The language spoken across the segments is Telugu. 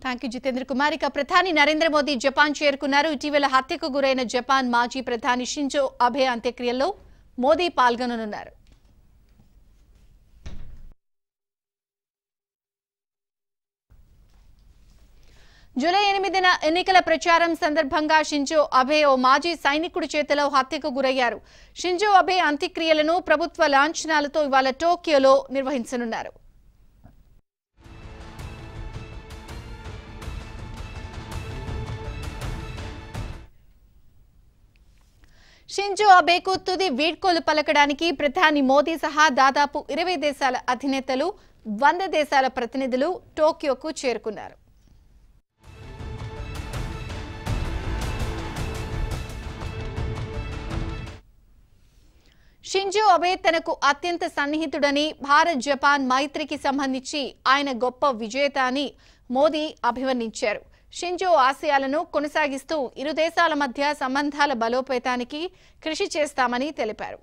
థ్యాంక్ యూ జితేంద్ర కుమార్ ఇక ప్రధాని నరేంద్ర మోదీ జపాన్ చేరుకున్నారు ఇటీవల హత్యకు గురైన జపాన్ మాజీ ప్రధాని షింజో అబే అంత్యక్రియల్లో మోదీ పాల్గొననున్నారు జూలై ఎనిమిదిన ఎన్నికల ప్రచారం సందర్భంగా షింజో అబే ఓ మాజీ సైనికుడి చేతిలో హత్యకు గురయ్యారు షింజో అబే అంత్యక్రియలను ప్రభుత్వ లాంఛనాలతో ఇవాళ టోక్యోలో నిర్వహించనున్నారు షింజో అబేకు తుది వీడ్కోలు పలకడానికి ప్రధాని మోదీ సహా దాదాపు ఇరవై దేశాల అధినేతలు వంద దేశాల ప్రతినిధులు టోక్యోకు చేరుకున్నారు షింజో అబే తనకు అత్యంత సన్నిహితుడని భారత్ జపాన్ మైత్రికి సంబంధించి ఆయన గొప్ప విజేత అని మోదీ అభివర్ణించారు షింజో ఆశయాలను కొనసాగిస్తూ ఇరు దేశాల మధ్య సంబంధాల బలోపేతానికి కృషి చేస్తామని తెలిపారు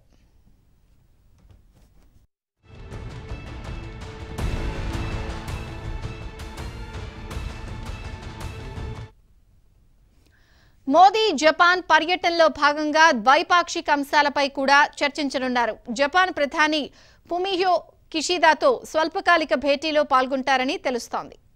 మోదీ జపాన్ పర్యటనలో భాగంగా ద్వైపాక్షిక అంశాలపై కూడా చర్చించనున్నారు జపాన్ ప్రధాని పుమిహో కిషిదాతో స్వల్పకాలిక భేటీలో పాల్గొంటారని తెలుస్తోంది